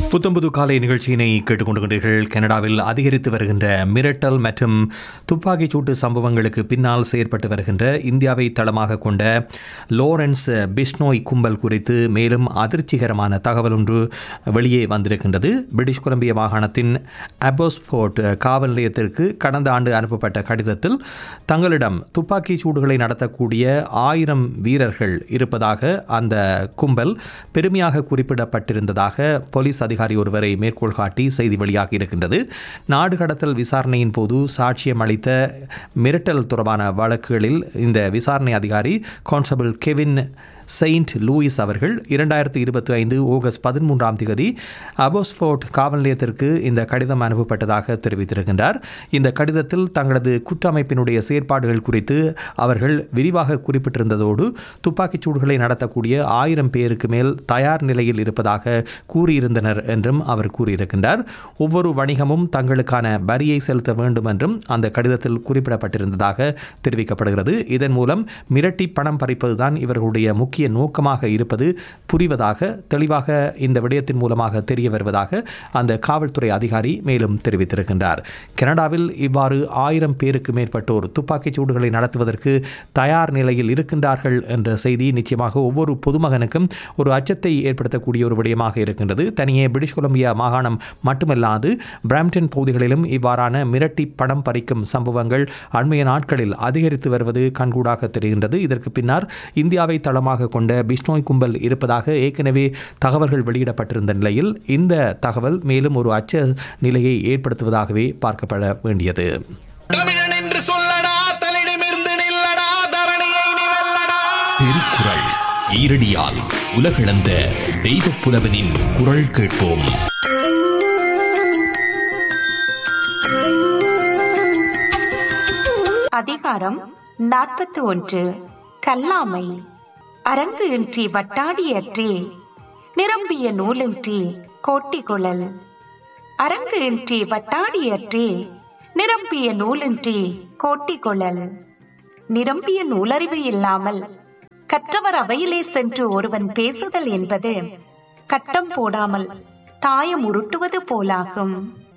புத்தம்புது காலை நிகழ்ச்சியினை கேட்டுக்கொண்டிருக்கிறீர்கள் கனடாவில் அதிகரித்து வருகின்ற மிரட்டல் மற்றும் துப்பாக்கிச் சூட்டு சம்பவங்களுக்கு பின்னால் செயற்பட்டு வருகின்ற இந்தியாவை தளமாக கொண்ட லோரன்ஸ் பிஷ்னோய் கும்பல் குறித்து மேலும் அதிர்ச்சிகரமான தகவல் ஒன்று வெளியே வந்திருக்கின்றது பிரிட்டிஷ் கொலம்பியா மாகாணத்தின் அபோஸ்போர்ட் காவல் நிலையத்திற்கு கடந்த ஆண்டு அனுப்பப்பட்ட கடிதத்தில் தங்களிடம் துப்பாக்கிச் சூடுகளை நடத்தக்கூடிய ஆயிரம் வீரர்கள் இருப்பதாக அந்த கும்பல் பெருமையாக குறிப்பிடப்பட்டிருந்ததாக போலீஸ் அதிகாரி ஒருவரை மேற்கோள் காட்டி செய்தி வெளியாகி இருக்கின்றது நாடு கடத்தல் விசாரணையின் போது சாட்சியம் அளித்த மிரட்டல் தொடர்பான வழக்குகளில் இந்த விசாரணை அதிகாரி கான்ஸ்டபிள் கெவின் செயின்ட் லூயிஸ் அவர்கள் இரண்டாயிரத்தி இருபத்தி ஐந்து ஆகஸ்ட் பதிமூன்றாம் தேதி அபோஸ்போர்ட் காவல் நிலையத்திற்கு இந்த கடிதம் அனுப்பப்பட்டதாக தெரிவித்திருக்கின்றார் இந்த கடிதத்தில் தங்களது குற்றமைப்பினுடைய செயற்பாடுகள் குறித்து அவர்கள் விரிவாக குறிப்பிட்டிருந்ததோடு துப்பாக்கிச் சூடுகளை நடத்தக்கூடிய ஆயிரம் பேருக்கு மேல் தயார் நிலையில் இருப்பதாக கூறியிருந்தனர் என்றும் அவர் கூறியிருக்கின்றார் ஒவ்வொரு வணிகமும் தங்களுக்கான வரியை செலுத்த வேண்டும் என்றும் அந்த கடிதத்தில் குறிப்பிடப்பட்டிருந்ததாக தெரிவிக்கப்படுகிறது இதன் மூலம் மிரட்டி பணம் பறிப்பதுதான் இவர்களுடைய முக்கிய நோக்கமாக இருப்பது புரிவதாக தெளிவாக இந்த விடயத்தின் மூலமாக தெரிய வருவதாக அந்த காவல்துறை அதிகாரி மேலும் தெரிவித்திருக்கின்றார் கனடாவில் இவ்வாறு ஆயிரம் பேருக்கு மேற்பட்டோர் துப்பாக்கிச் சூடுகளை நடத்துவதற்கு தயார் நிலையில் இருக்கின்றார்கள் என்ற செய்தி நிச்சயமாக ஒவ்வொரு பொதுமகனுக்கும் ஒரு அச்சத்தை ஏற்படுத்தக்கூடிய ஒரு விடயமாக இருக்கின்றது தனியே பிரிட்டிஷ் கொலம்பியா மாகாணம் மட்டுமல்லாது பிராம்டன் பகுதிகளிலும் இவ்வாறான மிரட்டி பணம் பறிக்கும் சம்பவங்கள் அண்மைய நாட்களில் அதிகரித்து வருவது கண்கூடாக தெரிகின்றது இதற்கு பின்னர் இந்தியாவை தளமாக கொண்ட பிஷ்னோய் கும்பல் இருப்பதாக ஏற்கனவே தகவல்கள் வெளியிடப்பட்டிருந்த நிலையில் இந்த தகவல் மேலும் ஒரு அச்ச நிலையை ஏற்படுத்துவதாகவே பார்க்கப்பட வேண்டியது தமிழன் என்று சொல்லடா தலிடமிருந்து நில்லடா தரணியை நீ வெல்லடா திருக்குறள் ஈரடியால் உலகளந்த தெய்வ புலவனின் குரல் கேட்போம் அதிகாரம் நாற்பத்தி ஒன்று கல்லாமை அரங்கு இன்றி வட்டாடியற்றே நிரம்பிய நூலின்றி கோட்டிகுழல் அரங்கு இன்றி வட்டாடியற்றே நிரம்பிய நூலின்றி கோட்டிகுழல் நிரம்பிய நூலறிவு இல்லாமல் கற்றவர் அவையிலே சென்று ஒருவன் பேசுதல் என்பது கட்டம் போடாமல் தாயம் உருட்டுவது போலாகும்